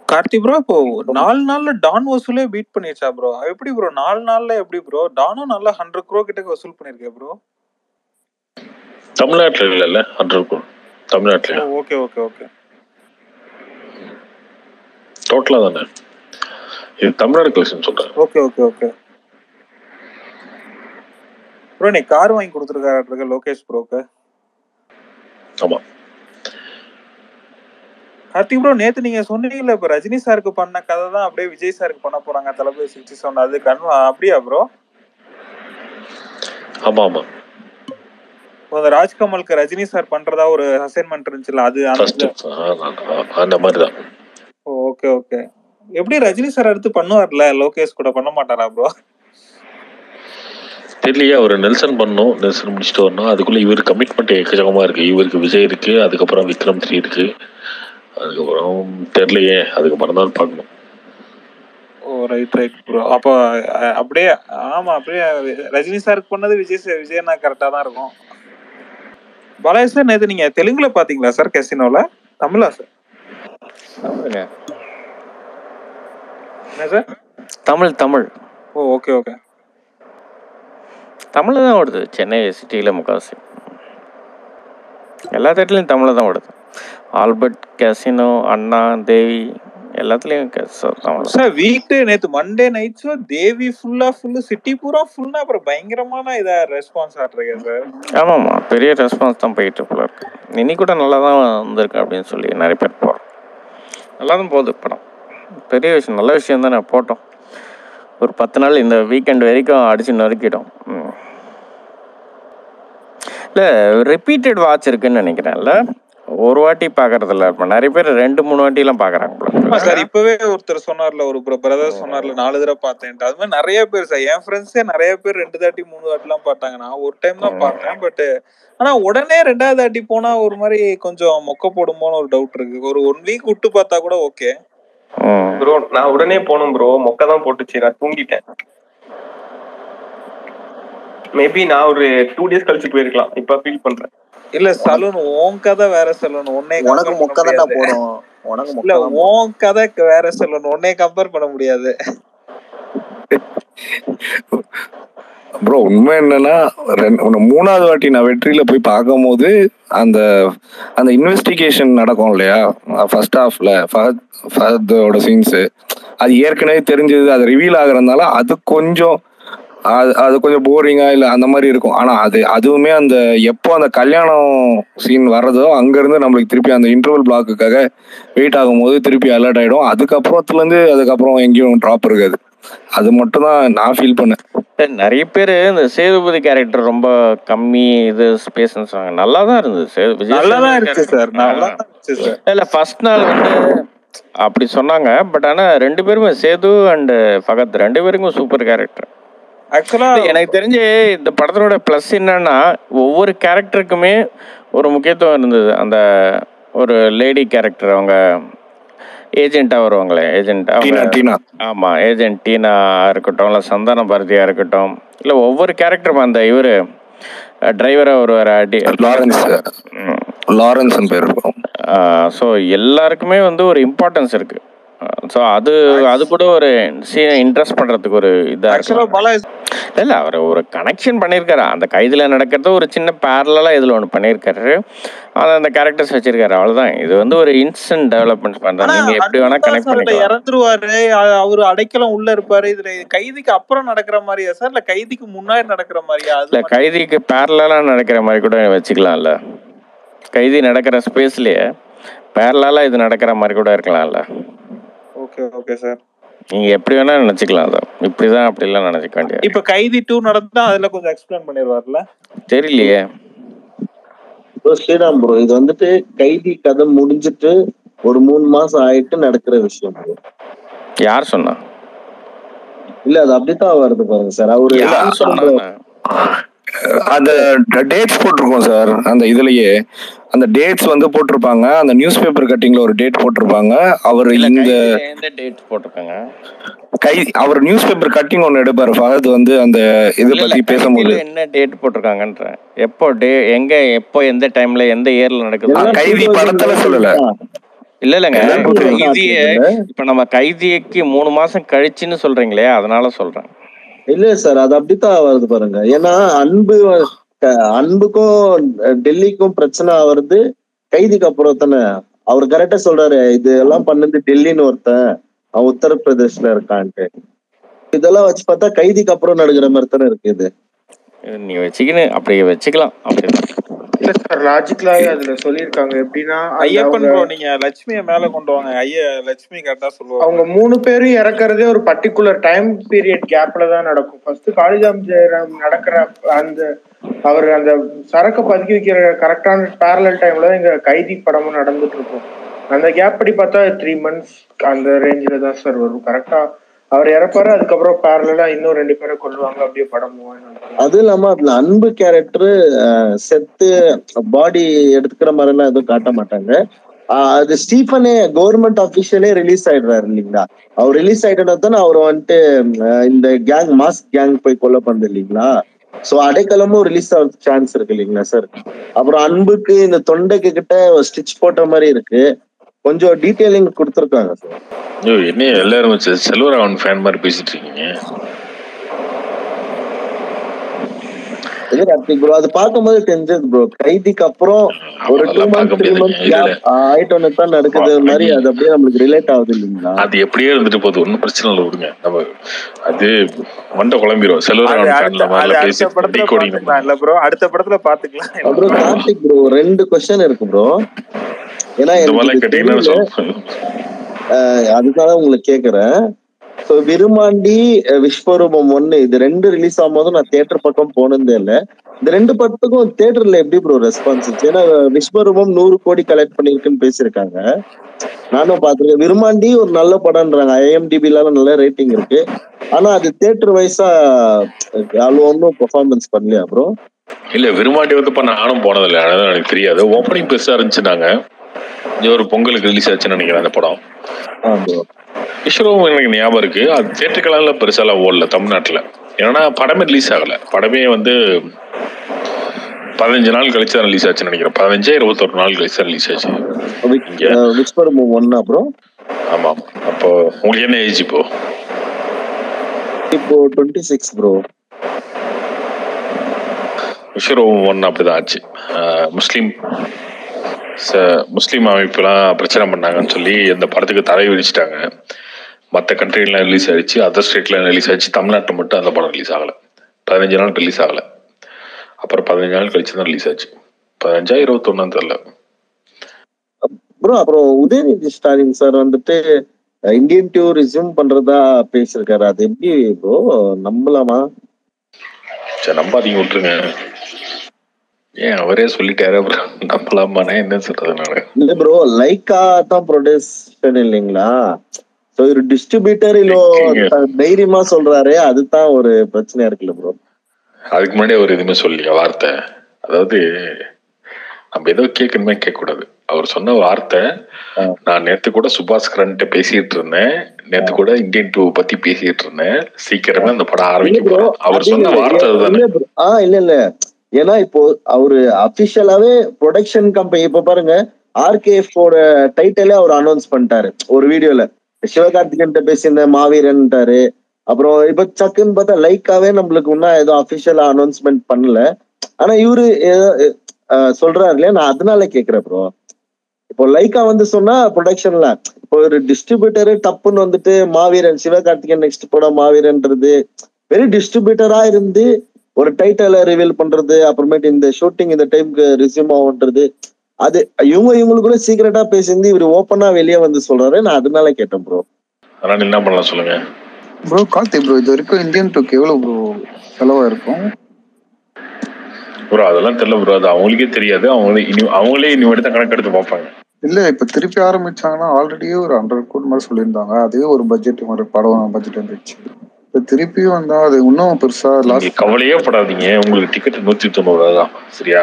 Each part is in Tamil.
கார்த்தி ப்ரோ இப்போ நாலு நாள்ல டான் வசூலே பீட் பண்ணிடுச்சா ப்ரோ எப்படி ப்ரோ நாலு நாள்ல எப்படி ப்ரோ டானும் நல்லா ஹண்ட்ரட் க்ரோ கிட்ட வசூல் பண்ணிருக்கேன் ப்ரோ தமிழ்நாட்டுல இல்லைல்ல ஹண்ட்ரட் க்ரோர் தமிழ்நாட்டுல ஓகே ஓகே ஓகே டோட்டலா தானே இது தமிழ்நாடு கலெக்ஷன் சொல்றேன் ஓகே ஓகே ஓகே ப்ரோ நீ கார் வாங்கி கொடுத்துருக்காரு லோகேஷ் ப்ரோக்கு ஆமா கார்த்திக் ப்ரோ நேத்து நீங்க சொன்னீங்கல்ல இப்ப ரஜினி சாருக்கு பண்ண கதை தான் அப்படியே விஜய் சாருக்கு பண்ண போறாங்க தளபதி சிக்ஸ்டி செவன் அது கன்வா அப்படியா ப்ரோ ஆமா ஆமா அந்த ராஜ்கமலுக்கு ரஜினி சார் பண்றதா ஒரு அசைன்மெண்ட் இருந்துச்சுல அது ஃபர்ஸ்ட் அந்த அந்த மாதிரி தான் ஓகே ஓகே எப்படி ரஜினி சார் அடுத்து பண்ணுவார்ல லோகேஷ் கூட பண்ண மாட்டாரா ப்ரோ தெரியலையே அவர் நெல்சன் பண்ணோம் நெல்சன் முடிச்சுட்டு வரணும் அதுக்குள்ள இவர் கமிட்மெண்ட் எக்கச்சக்கமா இருக்கு இவருக்கு விஜய் இருக்கு அதுக்கப்புறம் விக்ரம் த்ரீ இருக்கு அதுக்கப்புறம் தெரியலையே அதுக்கப்புறம் தான் பார்க்கணும் ஓ ரைட் ரைட் ப்ரோ அப்போ அஹ், அப்படியே ஆமா அப்படியே ரஜினி சாருக்கு பண்ணது விஜய் சார் விஜயனா கரெக்டா தான் இருக்கும் பாலாஜி சார் நேத்து நீங்க தெலுங்குல பாத்தீங்களா சார் கெசினோல தமிழா சார் தமிழுங்க என்ன sir Tamil Tamil oh okay okay தமிழில் தான் ஓடுது சென்னை சிட்டியில் முக்கால்வாசி எல்லா தேட்டர்லையும் தமிழில் தான் ஓடுது ஆல்பர்ட் கேசினோ அண்ணா தேவி எல்லாத்துலேயும் தமிழ் சார் வீக் டே நேத்து மண்டே நைட்ஸோ தேவி ஃபுல்லா ஃபுல்லு சிட்டி பூரா ஃபுல்லா அப்புறம் பயங்கரமான இதா ரெஸ்பான்ஸ் ஆடுறீங்க சார் ஆமாம்மா பெரிய ரெஸ்பான்ஸ் தான் போயிட்டு போல இருக்கு இன்னைக்கு கூட நல்லா தான் வந்திருக்கு அப்படின்னு சொல்லி நிறைய பேர் போகிறோம் நல்லா தான் போகுது படம் பெரிய விஷயம் நல்ல விஷயம் தானே போட்டோம் ஒரு பத்து நாள் இந்த வீக்கெண்ட் வரைக்கும் அடிச்சு நறுக்கிடும் ம். இல்லை ரிப்பீட்டட் வாட்ச் இருக்குன்னு நினைக்கிறேன்ல ஒரு வாட்டி பார்க்கறதில்ல இப்போ நிறைய பேர் ரெண்டு மூணு வாட்டிலாம் பார்க்குறாங்க ஆமா சார் இப்பவே ஒருத்தர் சொன்னார்ல ஒரு பிரதர் சொன்னார்ல நாலு தடவை பார்த்தேன் அது மாதிரி நிறைய பேர் சார் என் ஃப்ரெண்ட்ஸே நிறைய பேர் ரெண்டு தாட்டி மூணு தாட்டிலாம் பார்த்தாங்க நான் ஒரு டைம் தான் பார்த்தேன் பட் ஆனா உடனே ரெண்டாவது தாட்டி போனா ஒரு மாதிரி கொஞ்சம் மொக்க போடுமோன்னு ஒரு டவுட் இருக்கு ஒரு ஒன் வீக் விட்டு பார்த்தா கூட ஓகே ப்ரோ நான் உடனே போனேன் ப்ரோ மொக்க தான் போட்டுச்சு நான் தூங்கிட்டேன் மேபி நான் ஒரு டூ டேஸ் கழிச்சு போயிருக்கலாம் இப்ப ஃபீல் பண்றேன் இல்ல சலூன் உன் கதை வேற சலூன் உன்னே உனக்கு மொக்க தான்டா போடும் உனக்கு இல்ல மொக்க தான் உன் கதை வேற சலூன் உன்னே கம்பேர் பண்ண முடியாது ப்ரோ உண்மை என்னன்னா ரெண்டு- உன்னை மூணாவது வாட்டி நான் வெற்றியில போய் பார்க்கும்போது அந்த அந்த இன்வெஸ்டிகேஷன் நடக்கும் இல்லையா ஃபர்ஸ்ட் ஹாஃப்ல ஃபஹத் ஃபஹத்தோட சீன்ஸ் அது ஏற்கனவே தெரிஞ்சது அது ரிவீல் ஆகுறதுனால அது கொஞ்சம் அது அது கொஞ்சம் போரிங்கா இல்ல அந்த மாதிரி இருக்கும் ஆனா அது அதுவுமே அந்த எப்போ அந்த கல்யாணம் சீன் வர்றதோ அங்க இருந்து நம்மளுக்கு திருப்பி அந்த இன்டர்வல் பிளாக்குக்காக வெயிட் ஆகும்போது திருப்பி அலர்ட் ஆயிடும் அதுக்கப்புறத்துல இருந்து அதுக்கப்புறம் எங்கேயும் ட்ராப் இருக்காது அது மட்டும் தான் நான் ஃபீல் பண்ணேன் சார், நிறைய பேர் இந்த சேதுபதி கேரக்டர் ரொம்ப கம்மி இது ஸ்பேஸ்னு சொன்னாங்க நல்லா தான் இருந்தது சே- விஜய் நல்லாதான் சேதுபதி இருந்துச்சு character. சார் நல்லா தான் இருந்துச்சு சார் இல்ல ஃபர்ஸ்ட் நாள் வந்து அப்படி சொன்னாங்க பட் ஆனா ரெண்டு பேருமே சேது அண்ட் ஃபகத் ரெண்டு பேருக்கும் சூப்பர் கேரக்டர் ஆக்சுவலா எனக்கு தெரிஞ்சு இந்த படத்தோட ப்ளஸ் என்னன்னா ஒவ்வொரு கேரக்டருக்குமே ஒரு முக்கியத்துவம் இருந்தது அந்த ஒரு லேடி கேரக்டர் அவங்க ஏஜென்ட்டா வருவாங்களே ஏஜென்ட் டீனா அவங்க டீனா ஆமா ஏஜென்ட் டீனா இருக்கட்டும் இல்லை சந்தான பாரதியா இருக்கட்டும் இல்லை ஒவ்வொரு கேரக்டரும் அந்த இவர் டிரைவரா வருவார் அடி லாரன்ஸ் லாரன்ஸ் பேர் இருக்கும் ஸோ எல்லாருக்குமே வந்து ஒரு இம்பார்ட்டன்ஸ் இருக்கு ஸோ அது அது கூட ஒரு சீனை இன்ட்ரெஸ்ட் பண்றதுக்கு ஒரு இதா ஆக்சுவலா இருக்கும் பாலாஜி இல்ல அவர் ஒரு கனெக்ஷன் பண்ணியிருக்காரு அந்த கைதுல நடக்கிறது ஒரு சின்ன பேரலா இதுல ஒன்று பண்ணியிருக்காரு அது அந்த கேரக்டர்ஸ் வச்சிருக்காரு அவ்வளவுதான் இது வந்து ஒரு இன்ஸ்டன்ட் டெவலப்மெண்ட் பண்றது ஆனா நீங்க எப்படி வேணா அதுதான் கனெக்ட் சார் இதுல பண்ணிக்கலாம் இறந்துருவாரு அ- அவரு அடைக்கலம் உள்ள இருப்பாரு இதுல கைதிக்கு அப்புறம் நடக்கிற மாதிரியா சார் இல்ல கைதிக்கு முன்னாடி நடக்கிற மாதிரியா அது இல்ல கைதிக்கு பேரலா நடக்கிற மாதிரி கூட வச்சுக்கலாம்ல கைதி நடக்கிற ஸ்பேஸ்லயே பேரலா இது நடக்கிற மாதிரி கூட இருக்கலாம்ல ஓகே ஓகே சார் நீங்க எப்படி வேணா நினைச்சுக்கலாம் அதை இப்படிதான் அப்படிலாம் நினைச்சுக்க வேண்டிய இப்ப கைதி டூ நடந்தா அதுல கொஞ்சம் எக்ஸ்பிளைன் பண்ணிடுவார்ல தெரியலையே ப்ரோ ஸ்ரீராம் ப்ரோ இது வந்துட்டு கைதி கதை முடிஞ்சிட்டு ஒரு மூணு மாசம் ஆயிட்டு நடக்கிற விஷயம் bro. யார் சொன்னா இல்ல அது அப்படித்தான் வருது பாருங்க சார் அவரு யார் சொன்னா அந்த டேட்ஸ் போட்டிருக்கோம் சார் அந்த இதுலயே அந்த டேட்ஸ் வந்து போட்டிருப்பாங்க அந்த நியூஸ் பேப்பர் கட்டிங்ல ஒரு டேட் போட்டிருப்பாங்க அவர் இல்ல இந்த கைதில எந்த டேட் போட்டிருக்காங்க கை அவர் நியூஸ் பேப்பர் கட்டிங் ஒன்னு எடுப்பாரு ஃபஹத் வந்து அந்த இதை இல்ல, இல்ல, பத்தி பேசும்போது கைதில என்ன டேட் போட்டிருக்காங்கன்றேன் எப்போ டே எங்க எப்போ எந்த டைம்ல எந்த இயர்ல நடக்குது ஆ, கைதி படத்துல சொல்லல இல்ல இல்லைங்க எல்லாரும் இப்ப போட்டு கைதிய இப்ப நம்ம கைதியக்கு மூணு மாசம் கழிச்சுன்னு சொல்றீங்களே அதனால சொல்றேன் இல்ல சார் அது அப்படித்தான் வருது பாருங்க ஏன்னா அன்பு வ- க- அன்புக்கும் டெல்லிக்கும் பிரச்சனை வருது கைதிக்கு அப்புறம் தானே அவர் கரெக்டா சொல்றாரு இது எல்லாம் பண்ணது டெல்லின்னு ஒருத்தன் அவன் உத்தரப்பிரதேஷ்ல இருக்கான்ட்டு இதெல்லாம் வச்சு பார்த்தா கைதிக்கு அப்புறம் நடக்கிற மாதிரி தானே இருக்கு இது இது நீ வச்சுக்கின்னு அப்படி வச்சுக்கலாம் அப்படிதான் இல்ல சார் லாஜிக்கலாவே அதுல சொல்லியிருக்காங்க எப்படின்னா அந்த ஐயப்பன் அவங்க- ப்ரோ நீங்க லட்சுமிய மேல கொண்டு வாங்க ஐய லட்சுமி கரெக்டா சொல்லுவாங்க அவங்க மூணு பேரும் இறக்குறதே ஒரு பர்டிகுலர் டைம் பீரியட் கேப்ல தான் நடக்கும் ஃபர்ஸ்ட் காளிதாம் ஜெயராம் நடக்கிற அந்த அவர் அந்த சரக்கு பதுக்கி வைக்கிற கரெக்டான பேரலல் டைம்ல தான் இங்க கைதி படமும் நடந்துட்டு இருக்கும் அந்த கேப் படி பார்த்தா த்ரீ மந்த்ஸ் அந்த ரேஞ்சில தான் சார் வரும் கரெக்டா அவர் இறப்பாரு அதுக்கப்புறம் பேரலா இன்னும் ரெண்டு பேரை கொல்லுவாங்க அப்படியே படம் move ஆகி நடக்கும். அது இல்லாம அதுல அன்பு கேரக்டர் செத்து பாடி எடுத்துக்கிற மாதிரி எல்லாம் எதுவும் காட்ட மாட்டாங்க ஆஹ் அது ஸ்டீஃபனே கவர்மெண்ட் அபிஷியலே ரிலீஸ் ஆயிடுறாரு இல்லைங்களா அவர் ரிலீஸ் ஆயிட்டா தானே அவர் வந்துட்டு ஆஹ் இந்த கேங் மாஸ் கேங் போய் கொல்ல பண்ணது இல்லைங்களா சோ அடைக்கலமும் ரிலீஸ் ஆகிறதுக்கு சான்ஸ் இருக்கு இல்லைங்களா சார் அப்புறம் அன்புக்கு இந்த தொண்டைக்கு கிட்ட ஸ்டிச் போட்ட மாதிரி இருக்கு கொஞ்சம் டீட்டெயிலிங் கொடுத்துருக்காங்க சார் ஐயோ என்ன எல்லாரும் வச்சு செல்வராவன் ஃபேன் மாதிரி பேசிட்டு இருக்கீங்க இது கார்த்திக் ப்ரோ அது பார்க்கும்போது தெரிஞ்சது ப்ரோ கைதிக்கு அப்புறம் ஒரு டூ அதெல்லாம் மந்த்ஸ் பார்க்க த்ரீ முடியாதுங்க. மந்த்ஸ் இதுல கேப் ஆயிட்டோன்னு தான் நடக்குது மாதிரி அது அப்படியே நம்மளுக்கு ரிலேட் ஆகுது இல்லைங்களா அது எப்படியே இருந்துட்டு போகுது ஒன்றும் பிரச்சனை இல்லை விடுங்க நம்ம அது மண்டை குழம்பிரும் அது செல்வராவன் அடுத்த ஃபேன்ல அது மாதிரிலாம் அடுத்த பேசி படத்துல டிகோடிங் பாத்துக்கலாம் இல்ல ப்ரோ அடுத்த படத்துல பாத்துக்கலாம் அப்புறம் கார்த்திக் ப்ரோ ரெண்டு கொஸ்டின் இருக்கு ப்ரோ ஏன்னா இந்த எனக்கு மாதிரிலாம் இது கேட்டீங்கன்னா தெரியல சொல்லுங்க. அஹ் அதுக்காக உங்களை கேக்குறேன் ஸோ விருமாண்டி அஹ் விஸ்வரூபம் ஒண்ணு இது ரெண்டு ரிலீஸ் ஆகும்போது நான் தியேட்டர் பக்கம் போனதே இல்ல இந்த ரெண்டு படத்துக்கும் தியேட்டர்ல எப்படி ப்ரோ ரெஸ்பான்ஸ் இருந்துச்சு ஏன்னா விஸ்வரூபம் நூறு கோடி கலெக்ட் பண்ணிருக்குன்னு பேசியிருக்காங்க நானும் பாத்துருக்கேன் விருமாண்டி ஒரு நல்ல படம்ன்றாங்க ஐஎம்டிபில நல்ல ரேட்டிங் இருக்கு ஆனா அது தியேட்டர் வைஸா அவ்வளோ ஒன்றும் பெர்ஃபார்மன்ஸ் பண்ணலையா ப்ரோ இல்ல விரும்மாண்டி வந்து இப்ப நானும் போனதில்லை அதனால எனக்கு தெரியாது ஓப்பனிங் பெருசா இருந்துச்சுனாங்க இங்க ஒரு பொங்கலுக்கு ரிலீஸ் ஆச்சுன்னு நினைக்கிறேன் அந்த படம் ஆ ப்ரோ விஸ்வரூபம் எனக்கு ஞாபகம் இருக்கு அது தேட்டருக்கெல்லாம் பெருசாலாம் ஓடல தமிழ்நாட்டுல ஏன்னா படமே ரிலீஸ் ஆகல படமே வந்து பதினஞ்சு நாள் கழிச்சு தான் ரிலீஸ் ஆச்சுன்னு நினைக்கிறேன் பதினஞ்சே இருபத்தொரு நாள் கழிச்சு தான் ரிலீஸ் ஆச்சு இங்க விஸ்வரூபம் ஒன்னா ப்ரோ ஆமா அப்போ உங்களுக்கு என்ன ஏஜ் இப்போ இப்போ twenty six bro Vishwaroopam one அப்படிதான் ஆச்சு ஆஹ் முஸ்லீம் ச- முஸ்லீம் அமைப்புலாம் பிரச்சனை பண்ணாங்கன்னு சொல்லி இந்த படத்துக்கு தடை விதிச்சிட்டாங்க மற்ற கண்ட்ரிலாம் ரிலீஸ் ஆயிடுச்சு அதர் ஸ்டேட்ல ரிலீஸ் ஆயிடுச்சு தமிழ்நாட்டில் மட்டும் அந்த படம் ரிலீஸ் ஆகல பதினஞ்சு நாள் ரிலீஸ் ஆகல அப்புறம் பதினஞ்சு நாள் கழிச்சு தான் ரிலீஸ் ஆச்சு பதினஞ்சா இருபத்தொன்னு தெரியல ப்ரோ அப்புறம் உதயநிதி ஸ்டாலின் சார் வந்துட்டு இந்தியன் டூர் ரிசியூம் பண்றதா பேசியிருக்காரு அது எப்படி ப்ரோ நம்பலாமா சரி நம்பாதீங்க விட்டுருங்க ஏன் அவரே சொல்லிட்டாரு அப்புறம் நம்பலாமாண்ணே என்ன சொல்றது நானு இல்ல ப்ரோ லைக்கா தான் ப்ரொடியூசர் இல்லைங்களா சோ ஒரு டிஸ்ட்ரிபியூட்டர் இல்லோ எங்கங்க? தைரியமா சொல்றாரு அதுதான் ஒரு பிரச்சனையா இருக்குல்ல ப்ரோ அதுக்கு முன்னாடி அவர் எதுவுமே சொல்லியா வார்த்தை அதாவது நம்ம ஏதோ கேட்கணுமே கேட்க கூடாது அவர் சொன்ன வார்த்தை ஆ. நான் நேத்து கூட சுபாஸ்கரன்ட்ட பேசிட்டு இருந்தேன் நேத்து கூட இந்தியன் டூ பத்தி பேசிட்டு இருந்தேன் சீக்கிரமே அந்த படம் ஆரம்பிக்க இல்ல bro, போறோம் அவர் அது சொன்ன இல்ல, வார்த்தை அதுதானே இல்ல bro. ஆ இல்ல இல்ல ஏன்னா இப்போ அவரு அபிஷியலாவே ப்ரொடக்ஷன் கம்பெனி இப்ப பாருங்க ஆர்கேஎஃப் ஓட டைட்டிலே அவர் அனௌன்ஸ் பண்ணிட்டாரு ஒரு வீடியோல சிவகார்த்திகன் பேசியிருந்த மாவீரன்ட்டாரு அப்புறம் இப்ப சக்குன்னு பார்த்தா லைக்காவே நம்மளுக்கு இன்னும் ஏதோ அபிஷியலா அனௌன்ஸ்மெண்ட் பண்ணல ஆனா இவரு ஏதோ, அஹ், சொல்றாரு இல்லையா நான் அதனால கேக்குறேன் ப்ரோ இப்போ லைக்கா வந்து சொன்னா ப்ரொடக்ஷன்ல இப்போ ஒரு டிஸ்ட்ரிபியூட்டரு டப்புன்னு வந்துட்டு மாவீரன் சிவகார்த்திகேயன் நெக்ஸ்ட் படம் மாவீரன்றது வெறும் டிஸ்ட்ரிபியூட்டரா இருந்து ஒரு டைட்டில ரிவீல் பண்றது அப்புறமேட்டு இந்த ஷூட்டிங் இந்த டைம்க்கு ரிசியூம் ஆகுன்றது அது இவங்க இவங்களுக்குள்ள சீக்கிரட்டா பேசியிருந்து இவர் ஓப்பனா வெளியே வந்து சொல்றாரு நான் அதனால கேட்டேன் ப்ரோ அதனால என்ன பண்ணலாம் சொல்லுங்க ப்ரோ கார்த்திக் ப்ரோ இது வரைக்கும் இந்தியன் டூக்கு எவ்வளவு ப்ரோ செலவா இருக்கும் ப்ரோ அதெல்லாம் தெரியல ப்ரோ அது அவங்களுக்கே தெரியாது அவங்களே இனி அவங்களே இனிமேட்டு தான் கணக்கு எடுத்து பார்ப்பாங்க இல்ல இப்ப திருப்பி ஆரம்பிச்சாங்கன்னா ஆல்ரெடியே ஒரு ஹண்ட்ரட் கோடி மாதிரி சொல்லியிருந்தாங்க அதே ஒரு பட்ஜெட் மாதிரி படம் பட்ஜெட் வந்துச்சு இப்ப திருப்பியும் வந்தா அது இன்னும் பெருசா நீங்க லாஸ்ட் கவலையே படாதீங்க உங்களுக்கு டிக்கெட் நூத்தி தொண்ணூறு ரூபா தான் சரியா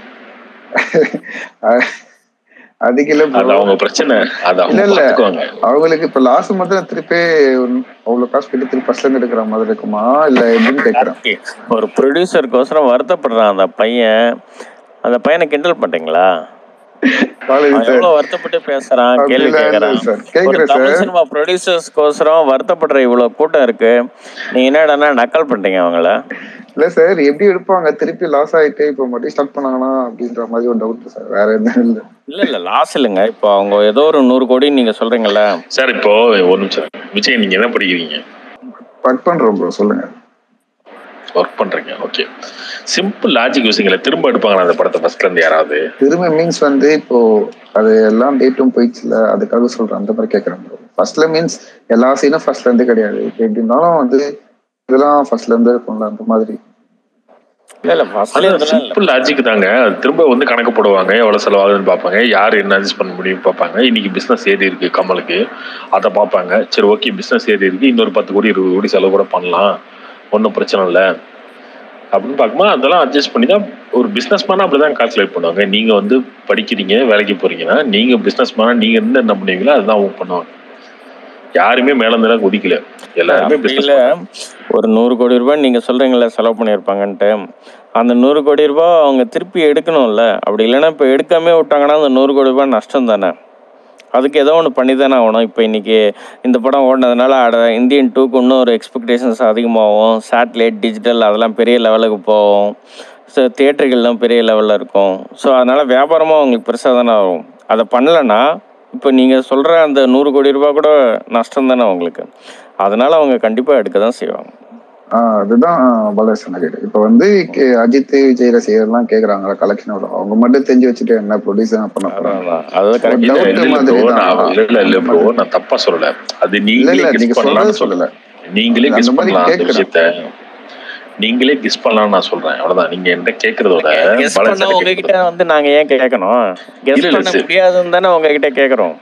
அதுக்கு இல்ல அது ப்ரோ அவங்க பிரச்சனை அது அவங்க இல்ல, இல்ல. பாத்துக்குவாங்க அவங்களுக்கு இப்ப லாஸ்ட் மட்டும் திருப்பி அவ்வளவு காசு கட்டி திருப்பி ஃபர்ஸ்ட்ல எடுக்கிற மாதிரி இருக்குமா இல்ல எப்படின்னு கேக்குறேன் ஒரு ப்ரொடியூசருக்கோசரம் வருத்தப்படுறான் அந்த பையன் அந்த பையனை கிண்டல் பண்றீங்களா காலேஜ் அவன் சார் எவ்வளவு வருத்தப்பட்டு பேசுறான் கேள்வி அப்படிலாம் இல்லை கேட்கறான் சார் ஒரு கேட்குறேன் தமிழ் சார் சினிமா ப்ரொடியூசர்ஸ்க்கோசரம் வருத்தப்படுற இவ்வளவு கூட்டம் இருக்கு நீங்க என்னடான்னா நக்கல் பண்றீங்க அவங்கள இல்ல சார் எப்படி எடுப்பாங்க திருப்பி லாஸ் ஆயிட்டு இப்போ மறுபடியும் ஸ்டார்ட் பண்ணாங்கன்னா அப்படின்ற மாதிரி ஒரு டவுட் சார் வேற எதுவும் இல்லை இல்ல இல்ல லாஸ் இல்லைங்க இப்போ அவங்க ஏதோ ஒரு நூறு கோடி நீங்க சொல்றீங்கல்ல சார் இப்போ ஒரு நிமிஷம் விஜய் நீங்க என்ன படிக்கிறீங்க ஒர்க் பண்றோம் ப்ரோ சொல்லுங்க ஒர்க் பண்றீங்க ஓகே சிம்பிள் லாஜிக் யோசிங்களேன் திரும்ப எடுப்பாங்களா அந்த படத்தை ஃபர்ஸ்ட்ல இருந்து யாராவது திரும்ப மீன்ஸ் வந்து இப்போ அது எல்லாம் டேட்டும் போயிடுச்சுல அதுக்காக சொல்றேன் அந்த மாதிரி கேட்கறேன் ப்ரோ ஃபர்ஸ்ட்ல மீன்ஸ் எல்லா சீனும் ஃபர்ஸ்ட்ல இருந்து கிடையாது இப்போ எப்படி இருந்தாலும் வந்து இதெல்லாம் ஃபர்ஸ்ட்ல இருந்து இருக்கும்ல அந்த மாதிரி இல்ல இல்ல ஃபர்ஸ்ட்ல இதெல்லாம் இல்ல சிம்பிள் லாஜிக் தாங்க அது திரும்ப வந்து கணக்கு போடுவாங்க எவ்வளவு செலவாகுதுன்னு பார்ப்பாங்க யார் என்ன அட்ஜஸ்ட் பண்ண முடியும் பார்ப்பாங்க இன்னைக்கு பிசினஸ் ஏறி இருக்கு கமலுக்கு அதை பார்ப்பாங்க சரி ஓகே பிசினஸ் ஏறி இருக்கு இன்னொரு பத்து கோடி இருபது கோடி செலவு கூட பண்ணலாம் ஒன்றும் பிரச்சனை இல்லை அப்படின்னு பார்க்கும்போது அதெல்லாம் அட்ஜஸ்ட் பண்ணி தான் ஒரு பிஸ்னஸ் மேனாக அப்படி தான் கால்குலேட் பண்ணுவாங்க நீங்கள் வந்து படிக்கிறீங்க வேலைக்கு போறீங்கன்னா நீங்கள் பிஸ்னஸ் மேனாக நீங்கள் இருந்து என்ன பண்ணுவீங்களோ அதுதான் அவங்க பண்ணுவாங்க யாருமே மேல இருந்தெல்லாம் குதிக்கல எல்லாருமே அப்படி business இல்ல ஒரு நூறு கோடி ரூபாய் நீங்க சொல்றீங்கல்ல செலவு பண்ணியிருப்பாங்கன்ட்டு அந்த நூறு கோடி ரூபாய் அவங்க திருப்பி எடுக்கணும்ல அப்படி இல்லைன்னா இப்போ எடுக்காம விட்டாங்கன்னா அந்த நூறு கோடி ரூபாய் நஷ்டம் தானே அதுக்கு ஏதோ ஒன்று பண்ணி தானே ஆகணும் இப்போ இன்னைக்கு இந்த படம் ஓடினதுனால அட இந்தியன் டூக்கு இன்னும் ஒரு எக்ஸ்பெக்டேஷன்ஸ் அதிகமாகும் சேட்டலைட் டிஜிட்டல் அதெல்லாம் பெரிய லெவலுக்கு போகும் ஸோ தியேட்டர்கள்லாம் பெரிய லெவலில் இருக்கும் ஸோ அதனால் வியாபாரமும் அவங்களுக்கு பெருசாக தானே ஆகும் அதை பண்ணலன்னா இப்போ நீங்கள் சொல்கிற அந்த நூறு கோடி ரூபாய் கூட நஷ்டம் தானே அவங்களுக்கு அதனால் அவங்க கண்டிப்பாக எடுக்க தான் செய்வாங்க ஆஹ் அதுதான் பாலகிருஷ்ணன் கேட்டு இப்போ வந்து கே- அஜித் விஜய் ரசிகர்லாம் கேக்குறாங்களா கலெக்ஷன் எவ்வளவு அவங்க மட்டும் தெரிஞ்சு வச்சுட்டு என்ன ப்ரொடியூசர் பண்ண போறாங்க அதான் அது கரெக்ட் இல்ல, doubt இல்ல, இல்ல மாதிரி bro, தான். நான் இல்ல, இல்ல, இல்ல bro, நான் தப்பா சொல்லல அது இல்ல நீங்களே இல்ல கெஸ் நீங்க சொல்றது பண்ணலாம்னு சொல்லல சொல்லல நீங்களே அந்த கெஸ் மாதிரி பண்ணலாம் அந்த கேக்குறேன். விஷயத்த நீங்களே கெஸ் பண்ணலாம்னு நான் சொல்றேன் அவ்வளவுதான் நீங்க என்கிட்ட கேக்குறதோட கெஸ் பல பண்ண சட்டை உங்ககிட்ட கேக்குறது. வந்து நாங்க ஏன் கேட்கணும் கெஸ் இல்ல, இல்ல, பண்ண சரி. முடியாதுன்னு தானே உங்ககிட்ட கேட்குறோம்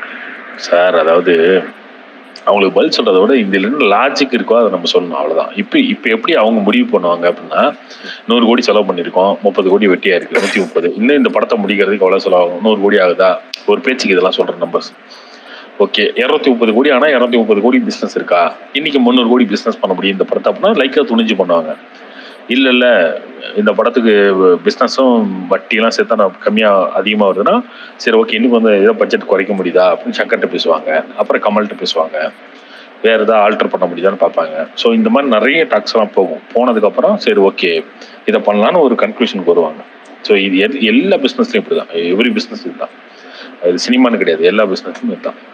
சார் அதாவது அவங்களுக்கு பதில் சொல்றதை விட இதுல என்ன லாஜிக் இருக்கோ அதை நம்ம சொல்லணும் அவ்வளவுதான் இப்போ இப்போ எப்படி அவங்க முடிவு பண்ணுவாங்க அப்படின்னா நூறு கோடி செலவு பண்ணியிருக்கோம் முப்பது கோடி வெட்டியா இருக்கு நூத்தி முப்பது இன்னும் இந்த படத்தை முடிக்கிறதுக்கு எவ்வளவு செலவாகும் நூறு கோடி ஆகுதா ஒரு பேச்சுக்கு இதெல்லாம் சொல்ற நம்பர்ஸ் ஓகே இரநூத்தி முப்பது கோடி ஆனா இரநூத்தி முப்பது கோடி பிசினஸ் இருக்கா இன்னைக்கு முந்நூறு கோடி பிசினஸ் பண்ண முடியும் இந்த படத்தை அப்படின்னா லைக்கா துணிஞ்சு பண்ணுவாங்க இல்ல இல்ல இந்த படத்துக்கு பிசினஸும் வட்டியெல்லாம் சேர்த்தா நான் கம்மியா அதிகமா வருதுன்னா சரி ஓகே இன்னும் வந்து ஏதோ பட்ஜெட் குறைக்க முடியுதா அப்படின்னு சங்கர்கிட்ட பேசுவாங்க அப்புறம் கமல்கிட்ட பேசுவாங்க வேற ஏதாவது ஆல்டர் பண்ண முடியுதான்னு பார்ப்பாங்க ஸோ இந்த மாதிரி நிறைய டாக்ஸ் எல்லாம் போகும் போனதுக்கப்புறம் சரி ஓகே இதை பண்ணலான்னு ஒரு கன்க்ளூஷனுக்கு வருவாங்க ஸோ இது எது- எல்லா பிஸ்னஸ்லையும் இப்படி தான் எவ்ரி பிஸ்னஸ் இதுதான் அது சினிமான்னு கிடையாது எல்லா பிஸ்னஸ்லையும் இதுதான்